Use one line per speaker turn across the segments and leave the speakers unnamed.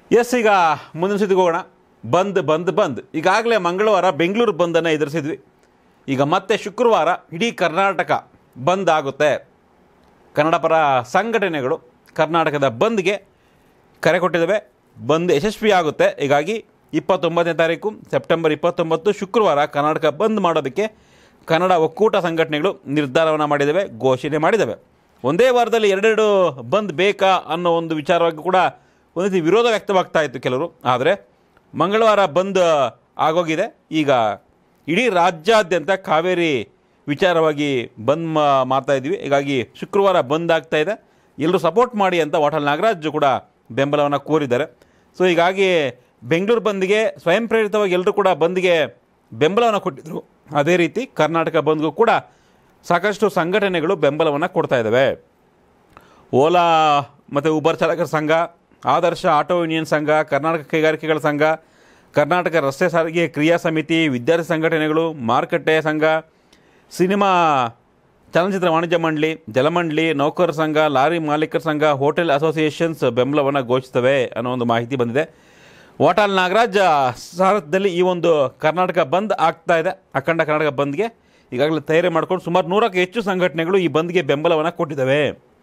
S ಈಗ ಮುಂದಿನ ಸುದ್ದಿಗೆ ಹೋಗೋಣ ಬಂದ್ ಬಂದ್ ಬಂದ್ ಈಗಾಗಲೇ ಮಂಗಳವಾರ ಬೆಂಗಳೂರು ಬಂದನ್ನು ಎದುರಿಸಿದ್ವಿ ಈಗ ಮತ್ತೆ ಶುಕ್ರವಾರ ಇಡೀ ಕರ್ನಾಟಕ ಬಂದ್ ಆಗುತ್ತೆ ಕನ್ನಡ ಪರ ಸಂಘಟನೆಗಳು ಕರ್ನಾಟಕದ ಬಂದ್ಗೆ ಕರೆ ಕೊಟ್ಟಿದ್ದಾವೆ ಬಂದ್ ಯಶಸ್ವಿ ಆಗುತ್ತೆ ಹೀಗಾಗಿ ಇಪ್ಪತ್ತೊಂಬತ್ತನೇ ತಾರೀಕು ಸೆಪ್ಟೆಂಬರ್ ಇಪ್ಪತ್ತೊಂಬತ್ತು ಶುಕ್ರವಾರ ಕರ್ನಾಟಕ ಬಂದ್ ಮಾಡೋದಕ್ಕೆ ಕನ್ನಡ ಒಕ್ಕೂಟ ಸಂಘಟನೆಗಳು ನಿರ್ಧಾರವನ್ನು ಮಾಡಿದ್ದಾವೆ ಘೋಷಣೆ ಮಾಡಿದ್ದಾವೆ ಒಂದೇ ವಾರದಲ್ಲಿ ಎರಡೆರಡು ಬಂದ್ ಬೇಕಾ ಅನ್ನೋ ಒಂದು ವಿಚಾರವಾಗಿ ಕೂಡ ಒಂದು ರೀತಿ ವಿರೋಧ ವ್ಯಕ್ತವಾಗ್ತಾ ಇತ್ತು ಕೆಲವರು ಆದರೆ ಮಂಗಳವಾರ ಬಂದ್ ಆಗೋಗಿದೆ ಈಗ ಇಡೀ ರಾಜ್ಯಾದ್ಯಂತ ಕಾವೇರಿ ವಿಚಾರವಾಗಿ ಬಂದ್ ಮಾ ಮಾಡ್ತಾ ಇದ್ವಿ ಹೀಗಾಗಿ ಶುಕ್ರವಾರ ಬಂದ್ ಆಗ್ತಾ ಇದೆ ಎಲ್ಲರೂ ಸಪೋರ್ಟ್ ಮಾಡಿ ಅಂತ ವಾಟಲ್ ನಾಗರಾಜ್ ಕೂಡ ಬೆಂಬಲವನ್ನು ಕೋರಿದ್ದಾರೆ ಸೊ ಹೀಗಾಗಿ ಬೆಂಗಳೂರು ಬಂದ್ಗೆ ಸ್ವಯಂ ಪ್ರೇರಿತವಾಗಿ ಎಲ್ಲರೂ ಕೂಡ ಬಂದ್ಗೆ ಬೆಂಬಲವನ್ನು ಕೊಟ್ಟಿದ್ದರು ಅದೇ ರೀತಿ ಕರ್ನಾಟಕ ಬಂದ್ಗೂ ಕೂಡ ಸಾಕಷ್ಟು ಸಂಘಟನೆಗಳು ಬೆಂಬಲವನ್ನು ಕೊಡ್ತಾ ಇದ್ದಾವೆ ಓಲಾ ಮತ್ತು ಉಬರ್ ಚಾಲಕರ ಸಂಘ ಆದರ್ಶ ಆಟೋ ಯೂನಿಯನ್ ಸಂಘ ಕರ್ನಾಟಕ ಕೈಗಾರಿಕೆಗಳ ಸಂಘ ಕರ್ನಾಟಕ ರಸ್ತೆ ಸಾರಿಗೆ ಕ್ರಿಯಾ ಸಮಿತಿ ವಿದ್ಯಾರ್ಥಿ ಸಂಘಟನೆಗಳು ಮಾರುಕಟ್ಟೆ ಸಂಘ ಸಿನಿಮಾ ಚಲನಚಿತ್ರ ವಾಣಿಜ್ಯ ಮಂಡಳಿ ಜಲಮಂಡಳಿ ನೌಕರರ ಸಂಘ ಲಾರಿ ಮಾಲೀಕರ ಸಂಘ ಹೋಟೆಲ್ ಅಸೋಸಿಯೇಷನ್ಸ್ ಬೆಂಬಲವನ್ನು ಘೋಷಿಸ್ತವೆ ಅನ್ನೋ ಒಂದು ಮಾಹಿತಿ ಬಂದಿದೆ ವಾಟಾಲ್ ನಾಗರಾಜ್ ಸಾರಥ್ಯದಲ್ಲಿ ಈ ಒಂದು ಕರ್ನಾಟಕ ಬಂದ್ ಆಗ್ತಾ ಇದೆ ಅಖಂಡ ಕರ್ನಾಟಕ ಬಂದ್ಗೆ ಈಗಾಗಲೇ ತಯಾರಿ ಮಾಡ್ಕೊಂಡು ಸುಮಾರು ನೂರಕ್ಕೂ ಹೆಚ್ಚು ಸಂಘಟನೆಗಳು ಈ ಬಂದ್ಗೆ ಬೆಂಬಲವನ್ನು ಕೊಟ್ಟಿದ್ದಾವೆ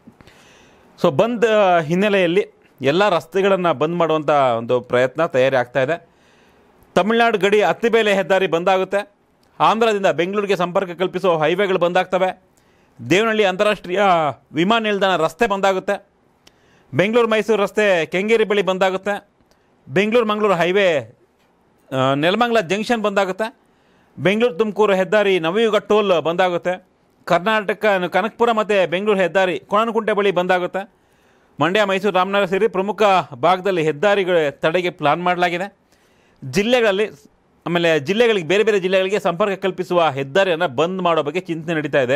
ಸೊ ಬಂದ್ ಹಿನ್ನೆಲೆಯಲ್ಲಿ ಎಲ್ಲ ರಸ್ತೆಗಳನ್ನು ಬಂದ್ ಮಾಡುವಂಥ ಒಂದು ಪ್ರಯತ್ನ ತಯಾರಿ ಆಗ್ತಾ ಇದೆ ತಮಿಳುನಾಡು ಗಡಿ ಅತ್ತಿಬೇಲೆ ಹೆದ್ದಾರಿ ಬಂದಾಗುತ್ತೆ ಆಂಧ್ರದಿಂದ ಬೆಂಗಳೂರಿಗೆ ಸಂಪರ್ಕ ಕಲ್ಪಿಸುವ ಹೈವೇಗಳು ಬಂದಾಗ್ತವೆ ದೇವನಹಳ್ಳಿ ಅಂತಾರಾಷ್ಟ್ರೀಯ ವಿಮಾನ ನಿಲ್ದಾಣ ರಸ್ತೆ ಬಂದಾಗುತ್ತೆ ಬೆಂಗಳೂರು ಮೈಸೂರು ರಸ್ತೆ ಕೆಂಗೇರಿ ಬಳಿ ಬಂದಾಗುತ್ತೆ ಬೆಂಗಳೂರು ಮಂಗಳೂರು ಹೈವೇ ಆ, ನೆಲಮಂಗಲ ಜಂಕ್ಷನ್ ಬಂದಾಗುತ್ತೆ ಬೆಂಗಳೂರು ತುಮಕೂರು ಹೆದ್ದಾರಿ ನವಯುಗ ಟೋಲ್ ಬಂದಾಗುತ್ತೆ ಕರ್ನಾಟಕ ಕನಕಪುರ ಮತ್ತು ಬೆಂಗಳೂರು ಹೆದ್ದಾರಿ ಕೊಣನಕುಂಟೆ ಬಳಿ ಬಂದಾಗುತ್ತೆ ಮಂಡ್ಯ ಮೈಸೂರು ರಾಮನಗರ ಸೇರಿ ಪ್ರಮುಖ ಭಾಗದಲ್ಲಿ ಹೆದ್ದಾರಿಗಳ ತಡೆಗೆ ಪ್ಲಾನ್ ಮಾಡಲಾಗಿದೆ ಜಿಲ್ಲೆಗಳಲ್ಲಿ ಆಮೇಲೆ ಜಿಲ್ಲೆಗಳಿಗೆ ಬೇರೆ ಬೇರೆ ಜಿಲ್ಲೆಗಳಿಗೆ ಸಂಪರ್ಕ ಕಲ್ಪಿಸುವ ಹೆದ್ದಾರಿಯನ್ನು ಬಂದ್ ಮಾಡೋ ಬಗ್ಗೆ ಚಿಂತನೆ ನಡೀತಾ ಇದೆ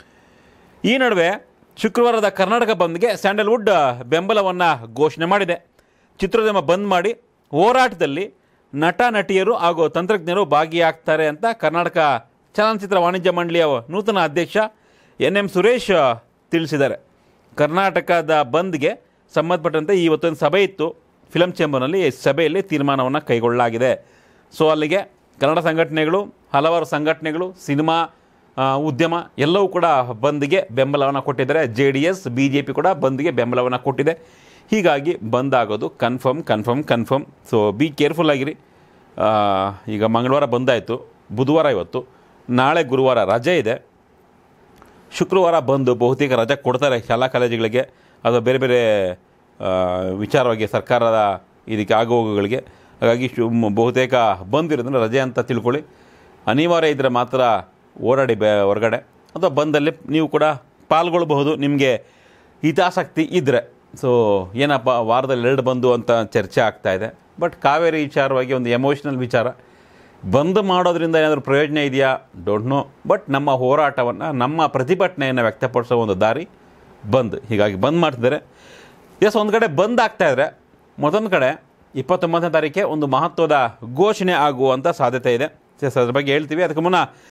ಈ ನಡುವೆ ಶುಕ್ರವಾರದ ಕರ್ನಾಟಕ ಬಂದ್ಗೆ ಸ್ಯಾಂಡಲ್ವುಡ್ ಬೆಂಬಲವನ್ನು ಘೋಷಣೆ ಮಾಡಿದೆ ಚಿತ್ರೋದ್ಯಮ ಬಂದ್ ಮಾಡಿ ಹೋರಾಟದಲ್ಲಿ ನಟ ನಟಿಯರು ಹಾಗೂ ತಂತ್ರಜ್ಞರು ಭಾಗಿಯಾಗ್ತಾರೆ ಅಂತ ಕರ್ನಾಟಕ ಚಲನಚಿತ್ರ ವಾಣಿಜ್ಯ ಮಂಡಳಿಯ ನೂತನ ಅಧ್ಯಕ್ಷ ಎನ್ ಎಂ ಸುರೇಶ್ ತಿಳಿಸಿದ್ದಾರೆ ಕರ್ನಾಟಕದ ಬಂದ್ಗೆ ಸಂಬಂಧಪಟ್ಟಂತೆ ಇವತ್ತೊಂದು ಸಭೆ ಇತ್ತು ಫಿಲಂ ಚೇಂಬರ್ನಲ್ಲಿ ಈ ಸಭೆಯಲ್ಲಿ ತೀರ್ಮಾನವನ್ನು ಕೈಗೊಳ್ಳಲಾಗಿದೆ ಸೊ ಅಲ್ಲಿಗೆ ಕನ್ನಡ ಸಂಘಟನೆಗಳು ಹಲವಾರು ಸಂಘಟನೆಗಳು ಸಿನಿಮಾ ಆ, ಉದ್ಯಮ ಎಲ್ಲವೂ ಕೂಡ ಬಂದ್ಗೆ ಬೆಂಬಲವನ್ನು ಕೊಟ್ಟಿದ್ದಾರೆ J D S B J P ಕೂಡ ಬಂದ್ಗೆ ಬೆಂಬಲವನ್ನು ಕೊಟ್ಟಿದೆ ಹೀಗಾಗಿ ಬಂದ್ ಆಗೋದು confirm confirm confirm so be careful ಆಗಿರಿ ಆ, ಈಗ ಮಂಗಳವಾರ ಬಂದಾಯಿತು ಬುಧವಾರ ಇವತ್ತು ನಾಳೆ ಗುರುವಾರ ರಜೆ ಇದೆ ಶುಕ್ರವಾರ ಬಂದು ಬಹುತೇಕ ರಜೆ ಕೊಡ್ತಾರೆ ಶಾಲಾ ಕಾಲೇಜುಗಳಿಗೆ ಅದು ಬೇರೆ ಬೇರೆ ಆ, ವಿಚಾರವಾಗಿ ಸರ್ಕಾರದ ಇದಕ್ಕೆ ಆಗುವೋಗುಗಳಿಗೆ ಹಾಗಾಗಿ ಶು ಮ್- ಬಹುತೇಕ ಬಂದಿರೋದ್ರಿಂದ ರಜೆ ಅಂತ ತಿಳ್ಕೊಳ್ಳಿ ಅನಿವಾರ್ಯ ಇದ್ದರೆ ಮಾತ್ರ ಓಡಾಡಿ ಬೆ ಹೊರಗಡೆ ಅಥವಾ ಬಂದಲ್ಲಿ ನೀವು ಕೂಡ ಪಾಲ್ಗೊಳ್ಬಹುದು ನಿಮಗೆ ಹಿತಾಸಕ್ತಿ ಇದ್ದರೆ ಸೊ ಏನಪ್ಪ ವಾರದಲ್ಲಿ ಎರಡು ಬಂದು ಅಂತ ಚರ್ಚೆ ಆಗ್ತಾ ಇದೆ ಬಟ್ ಕಾವೇರಿ ವಿಚಾರವಾಗಿ ಒಂದು ಎಮೋಷ್ನಲ್ ವಿಚಾರ ಬಂದ್ ಮಾಡೋದ್ರಿಂದ ಏನಾದರೂ ಪ್ರಯೋಜನ ಇದೆಯಾ ಡೋಂಟ್ ನೋ ಬಟ್ ನಮ್ಮ ಹೋರಾಟವನ್ನು ನಮ್ಮ ಪ್ರತಿಭಟನೆಯನ್ನು ವ್ಯಕ್ತಪಡಿಸೋ ಒಂದು ದಾರಿ ಬಂದ್ ಹೀಗಾಗಿ ಬಂದ್ ಮಾಡ್ತಿದ್ದಾರೆ ಎಸ್ ಒಂದು ಕಡೆ ಬಂದ್ ಆಗ್ತಾ ಇದ್ರೆ ಮತ್ತೊಂದು ಕಡೆ ಇಪ್ಪತ್ತೊಂಬತ್ತನೇ ತಾರೀಕೆ ಒಂದು ಮಹತ್ವದ ಘೋಷಣೆ ಆಗುವಂಥ ಸಾಧ್ಯತೆ ಇದೆ ಎಸ್ ಅದ್ರ ಬಗ್ಗೆ ಹೇಳ್ತೀವಿ ಅದಕ್ಕೆ ಮುನ್ನ